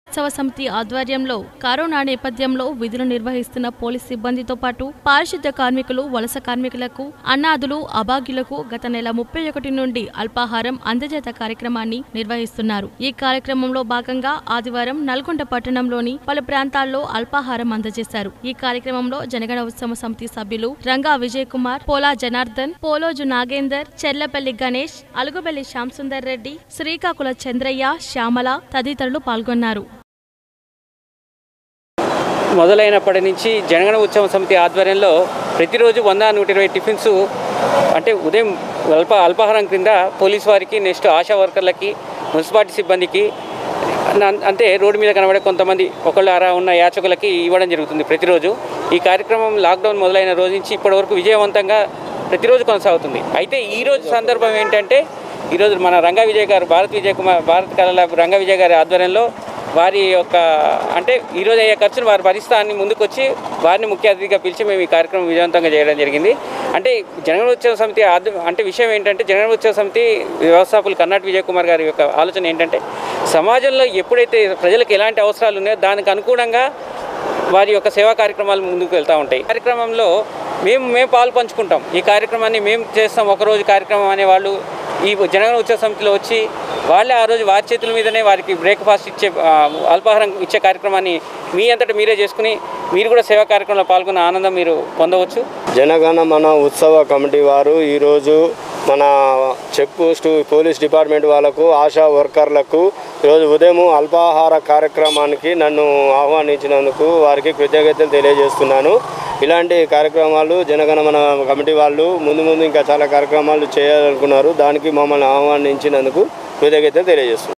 ఉత్సవ సమితి ఆధ్వర్యంలో కరోనా నేపథ్యంలో విధులు నిర్వహిస్తున్న పోలీస్ సిబ్బందితో పాటు పారిశుద్ధ్య కార్మికులు వలస కార్మికులకు అన్నాదులు అభాగ్యులకు గత నెల ముప్పై ఒకటి నుండి అల్పాహారం అందజేత కార్యక్రమాన్ని నిర్వహిస్తున్నారు ఈ కార్యక్రమంలో భాగంగా ఆదివారం నల్గొండ పట్టణంలోని పలు ప్రాంతాల్లో అల్పాహారం అందజేశారు ఈ కార్యక్రమంలో జనగణ ఉత్సవ సమితి సభ్యులు రంగా విజయ్ కుమార్ పోలా జనార్దన్ పోలోజు నాగేందర్ చెర్లపల్లి గణేష్ అలుగుబెల్లి శ్యాంసుందర్ రెడ్డి శ్రీకాకుళ చంద్రయ్య శ్యామల తదితరులు పాల్గొన్నారు మొదలైనప్పటి నుంచి జనగణ ఉత్సవ సమితి ఆధ్వర్యంలో ప్రతిరోజు వంద నూట ఇరవై టిఫిన్స్ అంటే ఉదయం అల్ప అల్పాహారం క్రింద పోలీస్ వారికి నెక్స్ట్ ఆశా వర్కర్లకి మున్సిపాలిటీ సిబ్బందికి నా- అంటే రోడ్డు మీద కనబడే కొంతమంది ఒకళ్ళు అరా ఉన్న యాచకులకి ఇవ్వడం జరుగుతుంది ప్రతిరోజు ఈ కార్యక్రమం లాక్డౌన్ మొదలైన రోజు నుంచి ఇప్పటివరకు విజయవంతంగా ప్రతిరోజు కొనసాగుతుంది అయితే ఈ రోజు సందర్భం ఏంటంటే ఈరోజు మన రంగా విజయ్ గారు భారత్ విజయ్ కుమార్ భారత్ కళల రంగా విజయ్ గారి ఆధ్వర్యంలో వారి యొక్క అంటే ఈరోజు అయ్యే ఖర్చును వారు భరిస్తాన్ని ముందుకొచ్చి వారిని ముఖ్య అతిథిగా పిలిచి మేము ఈ కార్యక్రమం విజయవంతంగా చేయడం జరిగింది అంటే జనగణ ఉత్సవ సమితి ఆధ్వ అంటే విషయం ఏంటంటే జనగణ ఉత్సవ సమితి వ్యవస్థాపకులు కర్ణాటి విజయ్ కుమార్ గారి యొక్క ఆలోచన ఏంటంటే సమాజంలో ఎప్పుడైతే ప్రజలకు ఎలాంటి అవసరాలు ఉన్నాయో దానికి అనుగుణంగా వారి యొక్క సేవా కార్యక్రమాలు ముందుకు వెళ్తూ ఉంటాయి కార్యక్రమంలో మేము మేము పాలు పంచుకుంటాం ఈ కార్యక్రమాన్ని మేము చేస్తాం ఒకరోజు కార్యక్రమం అనే వాళ్ళు ఈ జనగణ ఉత్సవ సమితిలో వచ్చి వాళ్ళే ఆ రోజు వారి చేతుల మీదనే వారికి బ్రేక్ఫాస్ట్ ఇచ్చే ఆ, అల్పాహారం ఇచ్చే కార్యక్రమాన్ని మీ అంతటా మీరే చేసుకుని మీరు కూడా సేవా కార్యక్రమంలో పాల్గొన్న ఆనందం మీరు పొందవచ్చు జనగణ మన ఉత్సవ కమిటీ వారు ఈరోజు మన చెక్ పోస్ట్ పోలీస్ డిపార్ట్మెంట్ వాళ్ళకు ఆశా వర్కర్లకు ఈరోజు ఉదయం అల్పాహార కార్యక్రమానికి నన్ను ఆహ్వానించినందుకు వారికి కృతజ్ఞతలు తెలియజేస్తున్నాను ఇలాంటి కార్యక్రమాలు జనగణ మన కమిటీ వాళ్ళు ముందు ముందు ఇంకా చాలా కార్యక్రమాలు చేయాలనుకున్నారు దానికి మమ్మల్ని ఆహ్వానించినందుకు కృతజ్ఞతలు తెలియజేస్తున్నాను